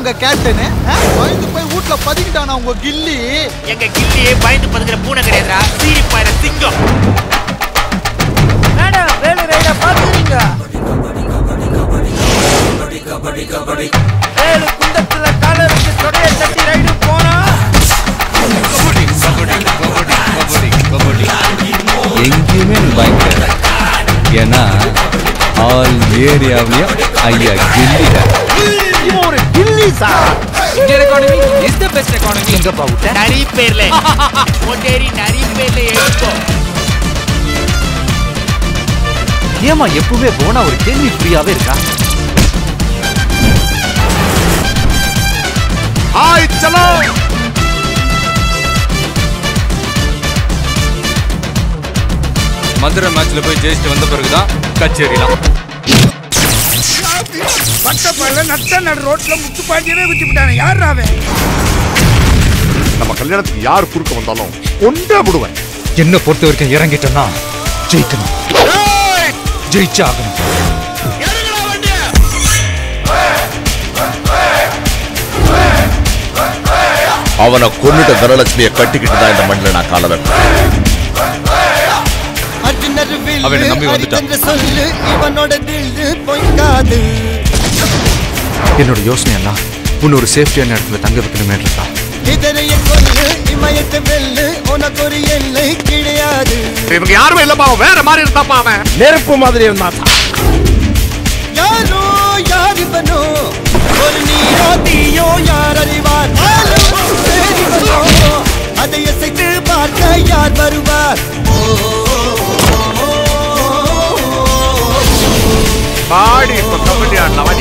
உங்க கேப்டனு பயந்து போய் வீட்ல பதுக்கிட்டானா உங்க கில்லி எங்க கில்லியே பயந்து பதுக்கிற பூனை கிடையாதுடா சீரி பாயிர சிங்கம் மேடம் வேலு ரைட பாத்துறீங்க வேலு குண்டத்துல கால வச்சு தொடைய தட்டி ரைடு போனா எங்கேயுமே எனக்கு பயம் கிடையாது ஏன்னா ஆல் ஏரியாவிலையும் ஐயா கில்லிடா இவன் ஒரு கில்லி sir Indian economy is the best economy எங்கப்பா விட்ட நரி பேர்ல மொட்டேரி நரி பேர்ல எடுக்கோ ஏமா எப்பவுமே போனா ஒரு கேள்வி ஃப்ரீயாவே இருக்கா ஹாய் சலோ மதுரை மேட்ச்ல போய் ஜெயிச்சுட்டு வந்த பிறகுதான் கச்சேரிலாம் பட்டப்பள்ள நட்ட நடு ரோட்ல முத்து பாண்டியவே குத்தி விட்டானே யார் அவன் நம்ம கல்யாணத்துக்கு யார் குறுக்க வந்தாலும் கொண்டே விடுவேன் என்ன பொறுத்த வரைக்கும் இறங்கிட்டோம்னா ஜெயிக்கணும் ஜெயிச்சாகணும் அவனை கொன்னுட்ட தனலட்சுமியை கட்டிக்கிட்டு தான் இந்த மண்ணில் நான் கால வைப்பேன் அவனை நம்பி வந்துட்டான் சொல்லு இவனோட தில்லு பொய்க்காது என்னோட யோசனை எல்லாம் உன்னை ஒரு சேஃப்டியான இடத்துல தங்க வைக்கணுமே இருக்கா இதரைய கொல்லு இமயத்தை வெல்லு உனக்கு ஒரு எல்லை கிடையாது இவங்க யாருமே இல்லப்பா அவன் வேற மாதிரி இருந்தாப்பா அவன் நெருப்பு மாதிரி இருந்தான் யாரோ யார் இவனோ ஒரு நீயோ தீயோ யார் அறிவார் நாளும் தெரிவனோ அதை இசைத்து பார்க்க யார் வருவார் பாடி இப்ப கபடி ஆடலாம்